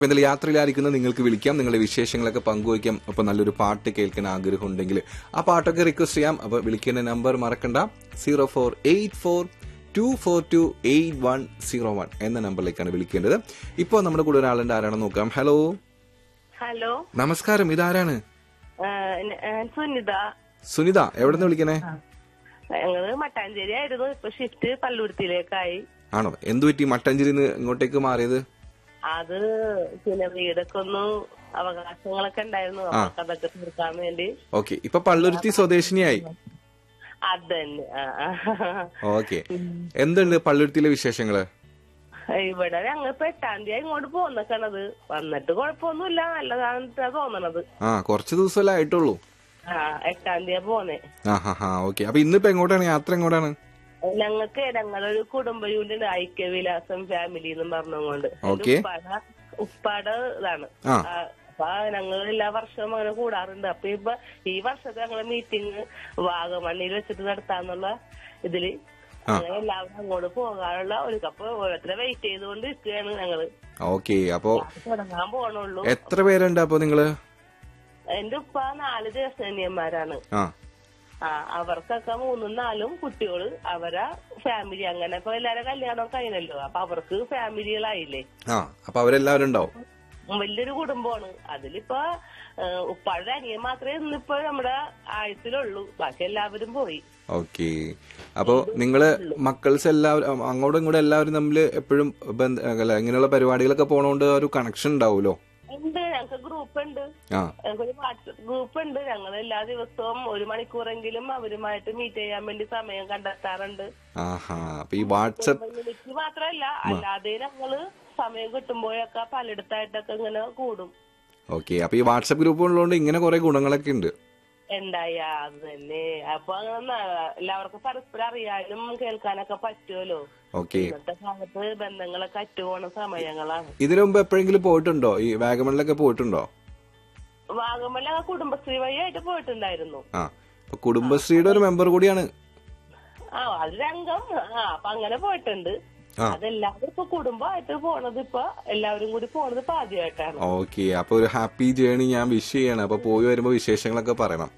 അപ്പൊ എന്തായാലും യാത്രയിലായിരിക്കുന്ന നിങ്ങൾക്ക് വിളിക്കാം നിങ്ങളുടെ വിശേഷങ്ങളൊക്കെ പങ്കുവയ്ക്കാം അപ്പൊ നല്ലൊരു പാട്ട് കേൾക്കാൻ ആഗ്രഹം ഉണ്ടെങ്കിൽ ആ പാട്ടൊക്കെ റിക്വസ്റ്റ് ചെയ്യാം അപ്പൊ വിളിക്കേണ്ട നമ്പർ മറക്കണ്ട zero four eight four two four two eight one zero one എന്ന നമ്പറിലേക്കാണ് വിളിക്കേണ്ടത് ഇപ്പോൾ നമ്മുടെ കൂടെ ഒരാളുണ്ട് ആരാണെന്ന് നോക്കാം ഹലോ ഹലോ നമസ്കാരം ഇതാരാണ് ആ, ഞാൻ സുനിത സുനിത എവിടെ നിന്ന് വിളിക്കണേ ഞങ്ങള് മട്ടാഞ്ചേരി ആയിരുന്നു ഇപ്പൊ ഷിഫ്റ്റ് പള്ളുരുത്തിയിലേക്കായി ആണോ എന്തു പറ്റി മട്ടഞ്ചേരിന്ന് ഇങ്ങോട്ടേക്ക് മാറിയത് അത് പിന്നെ വീടൊക്കെ ഒന്ന് അവകാശങ്ങളൊക്കെ ഉണ്ടായിരുന്നു അപ്പൊ അതൊക്കെ തീർക്കാൻ വേണ്ടി ഓക്കെ ഇപ്പൊ പള്ളുരുത്തി സ്വദേശിനിയായി അത് തന്നെ ആ, ആ. ഓക്കെ എന്തുണ്ട് പള്ളുരുത്തിയിലെ വിശേഷങ്ങള് ഇവിടെ ഞങ്ങൾ ഇപ്പൊ എട്ടാം തീയതി ഇങ്ങോട്ട് പോന്നേക്കണത് വന്നിട്ട് കുഴപ്പമൊന്നുമില്ല നല്ലതാണെന്നാ തോന്നണത് ആ കുറച്ച് ദിവസമല്ലേ ആയിട്ടുള്ളൂ ആ എട്ടാം തീയതി പോന്നെ ആ ഹാ ഹാ ഓക്കെ അപ്പൊ ഇന്നിപ്പോ എങ്ങോട്ടാണ് യാത്ര എങ്ങോട്ടാണ് ഞങ്ങൾക്ക് ഞങ്ങളൊരു കുടുംബ യൂണിറ്റ് ഐക്യവിലാസം ഫാമിലി എന്നും പറഞ്ഞുകൊണ്ട് ഓക്കേ. ഉപ്പാട ഉപ്പാട ഇതാണ് ആ. ആ, അപ്പൊ ഞങ്ങൾ എല്ലാ വർഷവും അങ്ങനെ കൂടാറുണ്ട് അപ്പൊ ഇപ്പൊ ഈ വർഷത്തെ ഞങ്ങളെ മീറ്റിംഗ് വാഗമണ്ണിൽ വെച്ചിട്ട് നടത്താന്നുള്ള ഇതില് അങ്ങനെ എല്ലാവരും അങ്ങോട്ട് പോകാനുള്ള ഒരു കപ്പ് ഓരോരുത്തരെ വെയിറ്റ് ചെയ്തുകൊണ്ട് നിൽക്കുകയാണ് ഞങ്ങള് ഓക്കെ അപ്പൊ തുടങ്ങാൻ പോണുള്ളൂ എത്ര പേരുണ്ട് അപ്പൊ നിങ്ങള് എന്റെ ഉപ്പ നാല് ജ്യേഷ്ഠനിയന്മാരാണ് ആ ആ അവർക്കൊക്കെ മൂന്നും നാലും കുട്ടികള് അവരെ ഫാമിലി അങ്ങനെ ഇപ്പൊ എല്ലാരും കല്യാണം കഴിഞ്ഞല്ലോ അപ്പൊ അവർക്ക് ഫാമിലികളായില്ലേ ആ അപ്പൊ അവരെല്ലാവരും ഉണ്ടാവും വലിയൊരു കുടുംബമാണ് അതിലിപ്പോ ഏഹ്, ഉപ്പാടെ അനിയൻ മാത്രമേ ഇന്നിപ്പോ നമ്മുടെ ആയത്തിലുള്ളൂ ബാക്കി എല്ലാവരും പോയി ഓക്കെ അപ്പൊ നിങ്ങള് മക്കൾസ് എല്ലാവരും അങ്ങോട്ടും ഇങ്ങോട്ടും എല്ലാവരും തമ്മിൽ എപ്പോഴും ബന്ധ- അല്ല, ഇങ്ങനെയുള്ള പരിപാടികളൊക്കെ പോണോണ്ട് ഒരു കണക്ഷൻ ഉണ്ടാവുമല്ലോ ഉണ്ട് ഞങ്ങൾക്ക് ഗ്രൂപ്പ് ഉണ്ട് ആ ഞങ്ങൾക്കൊരു വാട്സപ്പ് ഗ്രൂപ്പ് ഉണ്ട് ഞങ്ങൾ എല്ലാ ദിവസവും ഒരു മണിക്കൂറെങ്കിലും അവരുമായിട്ട് മീറ്റ് ചെയ്യാൻ വേണ്ടി സമയം കണ്ടെത്താറുണ്ട് ആഹാ അപ്പൊ ഈ വാട്സപ്പ് എനിക്ക് മാത്രല്ല അല്ലാതെ ഞങ്ങള് സമയം കിട്ടുമ്പോഴൊക്കെ പലയിടത്തായിട്ടൊക്കെ ഇങ്ങനെ കൂടും ഓക്കെ അപ്പൊ ഈ വാട്സപ്പ് ഗ്രൂപ്പ് ഉള്ളതുകൊണ്ട് ഇങ്ങനെ കുറെ ഗുണങ്ങളൊക്കെ ഉണ്ട് ഉണ്ടായ അത് തന്നെ അപ്പൊ അങ്ങനെ ന- എല്ലാവർക്കും പരസ്പരം അറിയാനും കേൾക്കാനൊക്കെ പറ്റുമല്ലോ ഓക്കെ ഇന്നത്തെ കാലത്ത് ബന്ധങ്ങളൊക്കെ അറ്റുപോണ സമയങ്ങളാണ് ഇതിനു മുമ്പ് എപ്പോഴെങ്കിലും പോയിട്ടുണ്ടോ ഈ വാഗമണിലൊക്കെ പോയിട്ടുണ്ടോ വാഗമല്ല കുടുംബശ്രീ വഴിയായിട്ട് പോയിട്ടുണ്ടായിരുന്നു ആ അപ്പൊ കുടുംബശ്രീയുടെ ഒരു മെമ്പർ കൂടിയാണ് ആ അത് രംഗം ആ അപ്പൊ അങ്ങനെ പോയിട്ടുണ്ട് ആ. അതെല്ലാവരും ഇപ്പൊ കുടുംബമായിട്ട് പോണത് ഇപ്പൊ എല്ലാവരും കൂടി പോണത് ഇപ്പൊ ആദ്യമായിട്ടാണ് ഓക്കെ അപ്പൊ ഒരു ഹാപ്പി ജേണി ഞാൻ വിഷ് ചെയ്യണം അപ്പൊ പോയി വരുമ്പോ വിശേഷങ്ങളൊക്കെ പറയണം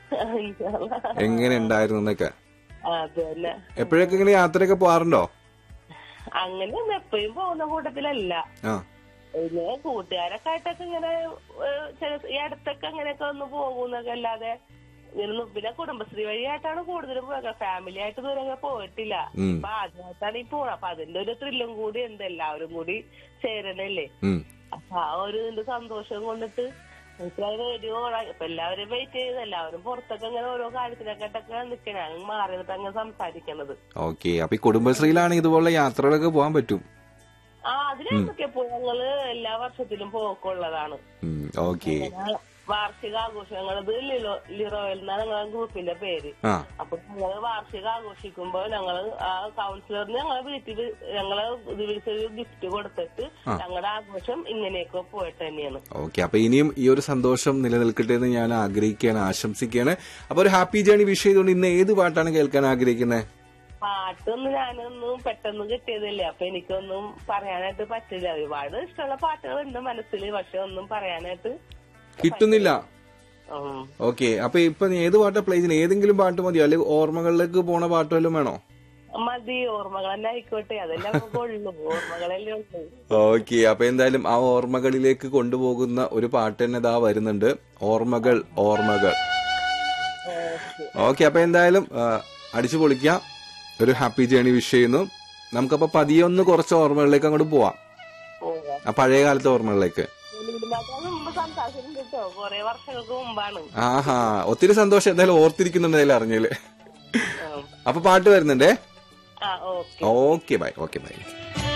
എങ്ങനെ ഉണ്ടായിരുന്നു എന്നൊക്കെ അത് തന്നെ എപ്പോഴൊക്കെ ഇങ്ങനെ യാത്രയൊക്കെ പോവാറുണ്ടോ അങ്ങനെയൊന്നും എപ്പോഴും പോകുന്ന കൂട്ടത്തിലല്ല ആ പിന്നെ കൂട്ടുകാരൊക്കെ ആയിട്ടൊക്കെ ഇങ്ങനെ ഏഹ്, ചില ഈ അടുത്തൊക്കെ അങ്ങനെയൊക്കെ ഒന്ന് പോകുന്നൊക്കെ അല്ലാതെ ഇങ്ങനെ ഒന്നും- പിന്നെ കുടുംബശ്രീ വഴിയായിട്ടാണ് കൂടുതലും പോയത് ഫാമിലി ആയിട്ട് ദൂരം പോയിട്ടില്ല ഉം. അപ്പൊ ആദ്യമായിട്ടാണ് ഈ പോണത് അപ്പൊ അതിന്റെ ഒരു ത്രില്ലും കൂടി ഉണ്ട് എല്ലാവരും കൂടി ചേരണല്ലേ ഉം അപ്പൊ ആ ഒരു ഇതിന്റെ സന്തോഷം കൊണ്ടിട്ട് എനിക്കത് റേഡിയോ ഇപ്പൊ എല്ലാവരും വെയിറ്റ് ചെയ്ത് എല്ലാവരും പുറത്തൊക്കെ ഇങ്ങനെ ഓരോ കാര്യത്തിനൊക്കെ ആയിട്ടൊക്കെ നിക്കണേ അങ്ങ് മാറി നിന്നിട്ട് അങ്ങ് സംസാരിക്കണത് ഓക്കെ അപ്പൊ ഈ കുടുംബശ്രീയിലാണ് ഇതുപോലെ യാത്രകളൊക്കെ പോകാൻ പറ്റും ആ അതിനൊക്കെ പോയി ഞങ്ങള് എല്ലാ വർഷത്തിലും പോക്കുള്ളതാണ് ഓക്കെ ഞങ്ങള് വാർഷിക ആഘോഷങ്ങളത് ലിറോ ലിറോയിൽ നിന്നാണ് ഞങ്ങളെ ഗ്രൂപ്പിന്റെ പേര് ആ അപ്പൊ ഞങ്ങള് വാർഷിക ആഘോഷിക്കുമ്പോ ഞങ്ങള് ആ കൗൺസിലറിന് ഞങ്ങളെ വീട്ടിൽ ഞങ്ങളെ ഇത് വിളിച്ചൊരു ഗിഫ്റ്റ് കൊടുത്തിട്ട് ഞങ്ങളുടെ ആഘോഷം ഇങ്ങനെയൊക്കെ പോയിട്ട് തന്നെയാണ് ഓക്കെ അപ്പൊ ഇനിയും ഈ ഒരു സന്തോഷം നിലനിൽക്കട്ടെ എന്ന് ഞാൻ ആഗ്രഹിക്കുകയാണ് ആശംസിക്കുകയാണ് അപ്പൊ ഒരു ഹാപ്പി ജേണി വിഷ് ചെയ്തുകൊണ്ട് ഇന്ന് ഏത് പാട്ടാണ് കേൾക്കാൻ ആഗ്രഹിക്കുന്നത് പാട്ടൊന്നും ഞാനൊന്നും പെട്ടെന്ന് കിട്ടിയതല്ലേ അപ്പൊ എനിക്കൊന്നും പറയാനായിട്ട് പറ്റില്ല ഒരുപാട് ഇഷ്ടമുള്ള പാട്ടുകളുണ്ട് മനസ്സിൽ പക്ഷെ ഒന്നും പറയാനായിട്ട് കിട്ടുന്നില്ല ഉം. ഓക്കെ അപ്പൊ ഇപ്പൊ നീ ഏത് പാട്ടാ പ്ലേ ചെയ്യുന്നത് ഏതെങ്കിലും പാട്ട് മതിയോ അല്ലെങ്കിൽ ഓർമ്മകളിലേക്ക് പോണ പാട്ട് വല്ലതും വേണോ മതി ഓർമ്മകൾ തന്നെ ആയിക്കോട്ടെ അതല്ലേ നമുക്ക് ഉള്ളൂ ഓർമ്മകളല്ലേ ഉള്ളൂ ഓക്കെ അപ്പൊ എന്തായാലും ആ ഓർമ്മകളിലേക്ക് കൊണ്ടുപോകുന്ന ഒരു പാട്ട് തന്നെ ഇതാ വരുന്നുണ്ട് ഓർമ്മകൾ ഓർമ്മകൾ ഓക്കെ. ഓക്കെ അപ്പൊ എന്തായാലും ആ, അടിച്ചു പൊളിക്കാം ഒരു ഹാപ്പി ജേണി വിഷ് ചെയ്യുന്നു നമുക്കപ്പോ പതിയെ ഒന്ന് കുറച്ച് ഓർമ്മകളിലേക്ക് അങ്ങോട്ട് പോവാം പോകാം. ആ പഴയ കാലത്തെ ഓർമ്മകളിലേക്ക് ഇതിനകത്ത് മുമ്പ് സംസാരിച്ചിട്ടുണ്ട് കേട്ടോ കൊറേ വർഷങ്ങൾക്ക് മുമ്പാണ് ആഹാ ഒത്തിരി സന്തോഷം എന്തായാലും ഓർത്തിരിക്കുന്നുണ്ട് എന്തായാലും അറിഞ്ഞാല് ഉം. അപ്പൊ പാട്ട് വരുന്നുണ്ടേ ആ okay okay bye okay by